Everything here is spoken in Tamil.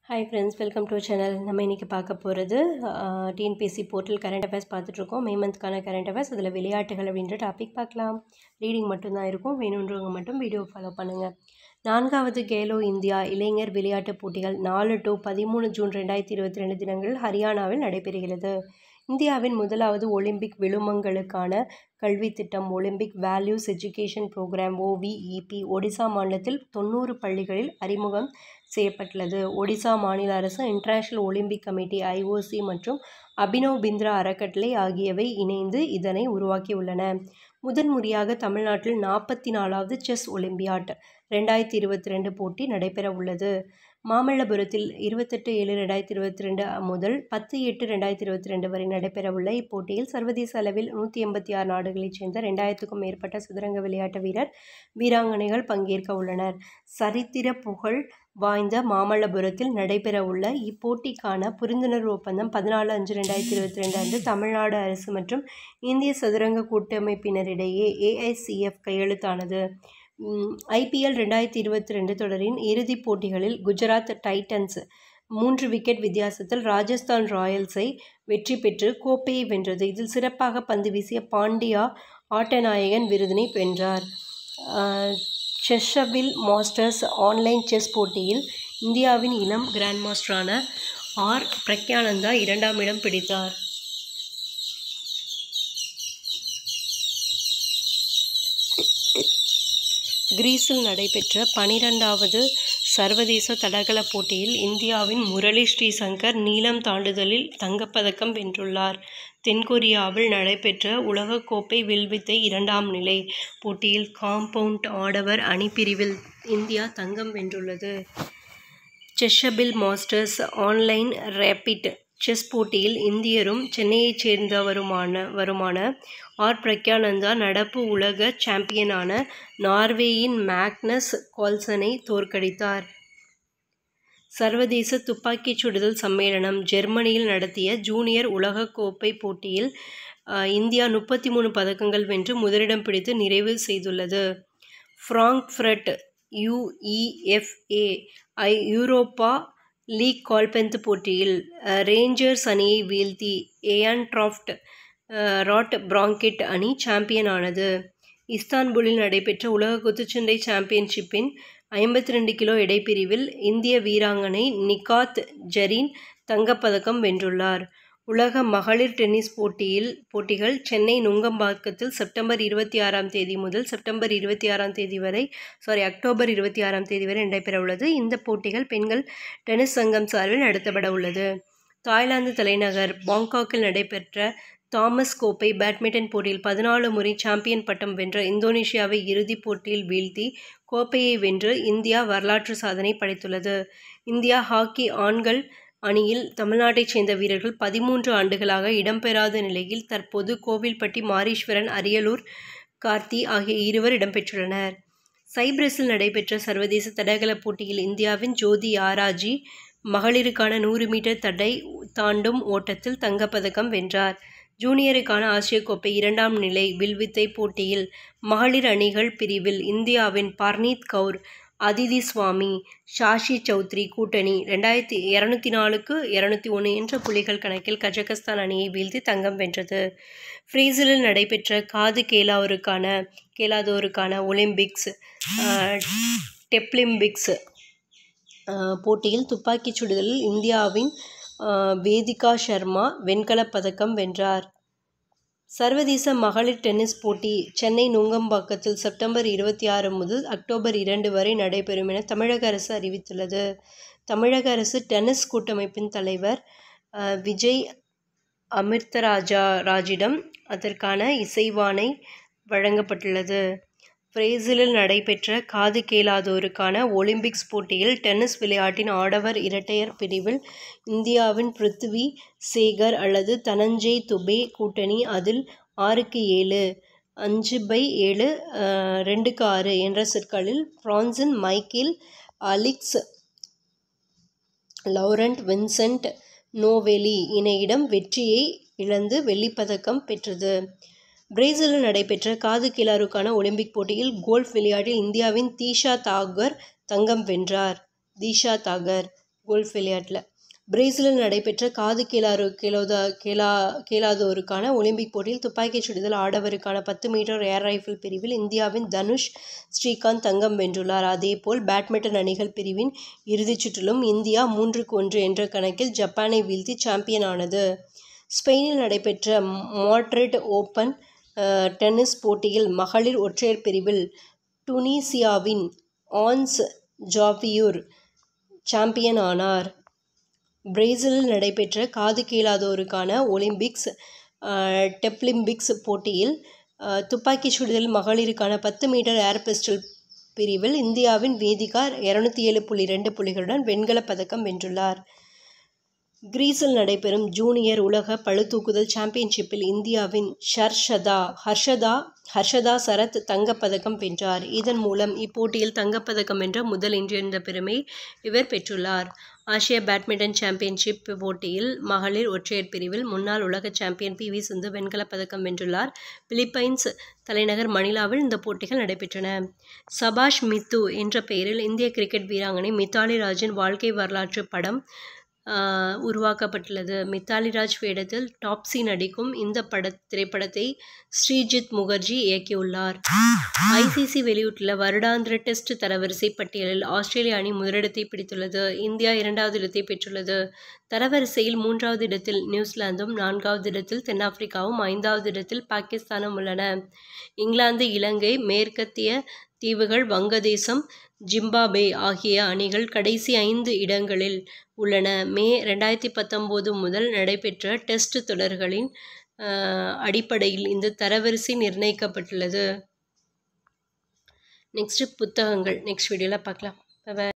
hi friends welcome to channel நம்ம இன்றைக்கி பார்க்க போகிறது டிஎன்பிஎஸ்சி போர்ட்டல் கரண்ட் அஃபேர்ஸ் பார்த்துட்ருக்கோம் மே மந்த்க்கான கரண்ட் அஃபேர்ஸ் அதில் விளையாட்டுகள் அப்படின்ற டாபிக் பார்க்கலாம் ரீடிங் மட்டும்தான் இருக்கும் வேணுன்றவங்க மட்டும் வீடியோ ஃபாலோ பண்ணுங்கள் நான்காவது கேலோ இந்தியா இளைஞர் விளையாட்டுப் போட்டிகள் நாலு டு பதிமூணு ஜூன் ரெண்டாயிரத்தி இருபத்தி ரெண்டு தினங்கள் ஹரியானாவில் நடைபெறுகிறது இந்தியாவின் முதலாவது ஒலிம்பிக் விழுமங்களுக்கான கல்வி திட்டம் Olympic values education programme OVEP Odisha மாநிலத்தில் தொண்ணூறு பள்ளிகளில் அறிமுகம் செய்யப்பட்டுள்ளது ஒடிசா மாநில அரசு இன்டர்நேஷனல் ஒலிம்பிக் கமிட்டி ஐஓசி மற்றும் அபினவ் பிந்த்ரா அறக்கட்டளை ஆகியவை இணைந்து இதனை உருவாக்கியுள்ளன முதன்முறையாக தமிழ்நாட்டில் நாற்பத்தி நாலாவது செஸ் ஒலிம்பியாட் ரெண்டாயிரத்தி இருபத்தி ரெண்டு போட்டி நடைபெற உள்ளது மாமல்லபுரத்தில் இருபத்தெட்டு ஏழு ரெண்டாயிரத்தி இருபத்தி ரெண்டு முதல் பத்து எட்டு ரெண்டாயிரத்தி இருபத்தி ரெண்டு வரை நடைபெறவுள்ள இப்போட்டியில் சர்வதேச அளவில் நூற்றி எண்பத்தி ஆறு நாடுகளைச் சேர்ந்த ரெண்டாயிரத்துக்கும் மேற்பட்ட சதுரங்க விளையாட்டு வீரர் வீராங்கனைகள் பங்கேற்க உள்ளனர் சரித்திர புகழ் வாய்ந்த மாமல்லபுரத்தில் நடைபெறவுள்ள இப்போட்டிக்கான புரிந்துணர்வு ஒப்பந்தம் பதினாலு அஞ்சு ரெண்டாயிரத்தி இருபத்தி ரெண்டு அன்று தமிழ்நாடு அரசு மற்றும் இந்திய சதுரங்க கூட்டமைப்பினரிடையே ஏஐசிஎஃப் கையெழுத்தானது ஐபிஎல் ரெண்டாயிரத்தி இருபத்தி ரெண்டு தொடரின் இறுதிப் போட்டிகளில் குஜராத் டைட்டன்ஸ் மூன்று விக்கெட் வித்தியாசத்தில் ராஜஸ்தான் ராயல்ஸை வெற்றி பெற்று கோப்பையை வென்றது இதில் சிறப்பாக பந்து வீசிய பாண்டியா ஆட்டநாயகன் விருதினை வென்றார் செஷவில் மாஸ்டர்ஸ் ஆன்லைன் செஸ் போட்டியில் இந்தியாவின் இளம் கிராண்ட் மாஸ்டரான ஆர் பிரக்யானந்தா இரண்டாம் இடம் பிடித்தார் கிரீஸில் நடைபெற்ற பனிரெண்டாவது சர்வதேச தடகள போட்டியில் இந்தியாவின் முரளி ஸ்ரீசங்கர் நீளம் தாண்டுதலில் தங்கப்பதக்கம் வென்றுள்ளார் தென்கொரியாவில் நடைபெற்ற உலகக்கோப்பை வில்வித்தை இரண்டாம் நிலை போட்டியில் காம்பவுண்ட் ஆடவர் அணிப்பிரிவில் இந்தியா தங்கம் வென்றுள்ளது Chessable Masters online rapid chess போட்டியில் இந்தியரும் சென்னையைச் சேர்ந்தவருமான வருமான ஆர் பிரக்யானந்தா நடப்பு உலக சாம்பியனான நார்வேயின் மேக்னஸ் கால்சனை தோற்கடித்தார் சர்வதேச துப்பாக்கிச் சுடுதல் சம்மேளனம் ஜெர்மனியில் நடத்திய ஜூனியர் உலகக்கோப்பை போட்டியில் இந்தியா முப்பத்தி மூணு பதக்கங்கள் வென்று முதலிடம் பிடித்து நிறைவு செய்துள்ளது ஃப்ராங்க்ஃபர்ட் யுஇஎஃப்ஏ ஐ யூரோப்பா லீக் கால்பந்து போட்டியில் ரேஞ்சர்ஸ் அணியை வீழ்த்தி ஏயான் ட்ராஃப்ட் ராட் பிராங்கிட் அணி சாம்பியன் ஆனது இஸ்தான்புல்லில் நடைபெற்ற உலக குத்துச்சண்டை சாம்பியன்ஷிப்பின் ஐம்பத்தி ரெண்டு கிலோ எடைப்பிரிவில் இந்திய வீராங்கனை நிகாத் ஜரீன் தங்கப்பதக்கம் வென்றுள்ளார் உலக மகளிர் டென்னிஸ் போட்டியில் போட்டிகள் சென்னை நுங்கம்பாக்கத்தில் செப்டம்பர் இருபத்தி ஆறாம் தேதி முதல் செப்டம்பர் இருபத்தி ஆறாம் தேதி வரை சாரி அக்டோபர் இருபத்தி ஆறாம் தேதி வரை நடைபெற உள்ளது இந்த போட்டிகள் பெண்கள் டென்னிஸ் சங்கம் சார்பில் நடத்தப்பட உள்ளது தாய்லாந்து தலைநகர் பாங்காக்கில் நடைபெற்ற தாமஸ் கோப்பை பேட்மிண்டன் போட்டியில் பதினாலு முறை சாம்பியன் பட்டம் வென்ற இந்தோனேஷியாவை இறுதிப் போட்டியில் வீழ்த்தி கோப்பையை வென்று இந்தியா வரலாற்று சாதனை படைத்துள்ளது இந்தியா ஹாக்கி ஆண்கள் அணியில் தமிழ்நாட்டைச் சேர்ந்த வீரர்கள் பதிமூன்று ஆண்டுகளாக இடம்பெறாத நிலையில் தற்போது கோவில்பட்டி மாரீஸ்வரன் அரியலூர் கார்த்தி ஆகிய இருவர் இடம்பெற்றுள்ளனர் சைப்ரஸில் நடைபெற்ற சர்வதேச தடகள போட்டியில் இந்தியாவின் ஜோதி ஆராஜி மகளிருக்கான நூறு மீட்டர் தடை தாண்டும் ஓட்டத்தில் தங்கப்பதக்கம் வென்றார் ஜூனியருக்கான ஆசிய கோப்பை இரண்டாம் நிலை வில்வித்தை போட்டியில் மகளிர் அணிகள் பிரிவில் இந்தியாவின் பர்னீத் கவுர் அதிதி சுவாமி ஷாஷி சௌத்ரி கூட்டணி ரெண்டாயிரத்தி இரநூத்தி நாலுக்கு இரநூத்தி ஒன்று என்ற புள்ளிகள் கணக்கில் கஜகஸ்தான் அணியை வீழ்த்தி தங்கம் வென்றது ஃப்ரீசிலில் நடைபெற்ற காது கேளாவோருக்கான கேளாதோருக்கான ஒலிம்பிக்ஸ் டெப்லிம்பிக்ஸ் போட்டியில் துப்பாக்கிச் சுடுதலில் இந்தியாவின் வேதிகா சர்மா வெண்கலப் பதக்கம் வென்றார் சர்வதேச மகளிர் டென்னிஸ் போட்டி சென்னை நுங்கம்பாக்கத்தில் செப்டம்பர் இருபத்தி ஆறு முதல் அக்டோபர் இரண்டு வரை நடைபெறும் என தமிழக அரசு அறிவித்துள்ளது தமிழக அரசு டென்னிஸ் கூட்டமைப்பின் தலைவர் விஜய் அமிர்தராஜா ராஜிடம் அதற்கான இசைவானை வழங்கப்பட்டுள்ளது பிரேசிலில் நடைபெற்ற காது கேளாதோருக்கான ஒலிம்பிக்ஸ் போட்டியில் டென்னிஸ் விளையாட்டின் ஆடவர் இரட்டையர் பிரிவில் இந்தியாவின் பிருத்வி சேகர் அல்லது தனஞ்சய் துபே கூட்டணி அதில் ஆறுக்கு ஏழு அஞ்சு பை ஏழு ரெண்டுக்கு ஆறு என்ற சொற்களில் பிரான்சின் Michael Alix Laurent Vincent Noveli இணையிடம் வெற்றியை இழந்து வெள்ளிப்பதக்கம் பெற்றது பிரேசிலில் நடைபெற்ற காது கிளாருக்கான ஒலிம்பிக் போட்டியில் கோல்ஃப் விளையாட்டில் இந்தியாவின் தீஷா தாகர் தங்கம் வென்றார் தீஷா தாகர் கோல்ஃப் விளையாட்டில் பிரேசிலில் நடைபெற்ற காது கேளாறு கேளாதா கேளா கேளாதோருக்கான ஒலிம்பிக் போட்டியில் துப்பாக்கிச் சுடுதல் ஆடவருக்கான பத்து மீட்டர் ஏர் ரைஃபிள் பிரிவில் இந்தியாவின் தனுஷ் ஸ்ரீகாந்த் தங்கம் வென்றுள்ளார் அதேபோல் பேட்மிண்டன் அணிகள் பிரிவின் இறுதிச் சுற்றிலும் இந்தியா மூன்றுக்கு ஒன்று என்ற கணக்கில் ஜப்பானை வீழ்த்தி சாம்பியன் ஆனது ஸ்பெயினில் நடைபெற்ற மாட்ரிட் ஓபன் டென்னிஸ் போட்டியில் மகளிர் ஒற்றையர் பிரிவில் டுனீசியாவின் ஆன்ஸ் ஜாவியூர் சாம்பியன் ஆனார் பிரேசிலில் நடைபெற்ற காது கேளாதோருக்கான ஒலிம்பிக்ஸ் டெப்லிம்பிக்ஸ் போட்டியில் துப்பாக்கிச் சுடுதல் மகளிருக்கான பத்து மீட்டர் ஏர் பிஸ்டல் பிரிவில் இந்தியாவின் வேதிகா இரநூத்தி ஏழு புள்ளி ரெண்டு புள்ளிகளுடன் வெண்கலப் பதக்கம் வென்றுள்ளார் கிரீஸில் நடைபெறும் ஜூனியர் உலக பளுதூக்குதல் சாம்பியன்ஷிப்பில் இந்தியாவின் ஷர்ஷதா ஹர்ஷதா ஹர்ஷதா சரத் தங்கப்பதக்கம் வென்றார் இதன் மூலம் இப்போட்டியில் தங்கப்பதக்கம் வென்ற முதல் இந்தியன் என்ற பெருமை இவர் பெற்றுள்ளார் ஆசிய பேட்மிண்டன் சாம்பியன்ஷிப் போட்டியில் மகளிர் ஒற்றையர் பிரிவில் முன்னாள் உலக சாம்பியன் பி வி சிந்து வெண்கலப் பதக்கம் வென்றுள்ளார் பிலிப்பைன்ஸ் தலைநகர் மணிலாவில் இந்த போட்டிகள் நடைபெற்றன சபாஷ் மித்து என்ற பெயரில் இந்திய கிரிக்கெட் வீராங்கனை மித்தாலி ராஜின் வாழ்க்கை வரலாற்று படம் உருவாக்கப்பட்டுள்ளது மித்தாலி ராஜ் வேடத்தில் டாப்ஸி நடிக்கும் இந்த பட திரைப்படத்தை ஸ்ரீஜித் முகர்ஜி இயக்கியுள்ளார் ஐசிசி வெளியிட்டுள்ள வருடாந்திர டெஸ்ட் தரவரிசை பட்டியலில் ஆஸ்திரேலிய அணி முதலிடத்தை பிடித்துள்ளது இந்தியா இரண்டாவது இடத்தை பெற்றுள்ளது தரவரிசையில் மூன்றாவது இடத்தில் நியூசிலாந்தும் நான்காவது இடத்தில் தென்னாப்பிரிக்காவும் ஐந்தாவது இடத்தில் பாகிஸ்தானும் உள்ளன இங்கிலாந்து இலங்கை மேற்கத்திய தீவுகள் வங்கதேசம் ஜிம்பாபே ஆகிய அணிகள் கடைசி ஐந்து இடங்களில் உள்ளன மே ரெண்டாயிரத்தி பத்தொம்போது முதல் நடைபெற்ற டெஸ்ட் தொடர்களின் அடிப்படையில் இந்த தரவரிசை நிர்ணயிக்கப்பட்டுள்ளது நெக்ஸ்ட்டு புத்தகங்கள் நெக்ஸ்ட் வீடியோவில் பார்க்கலாம்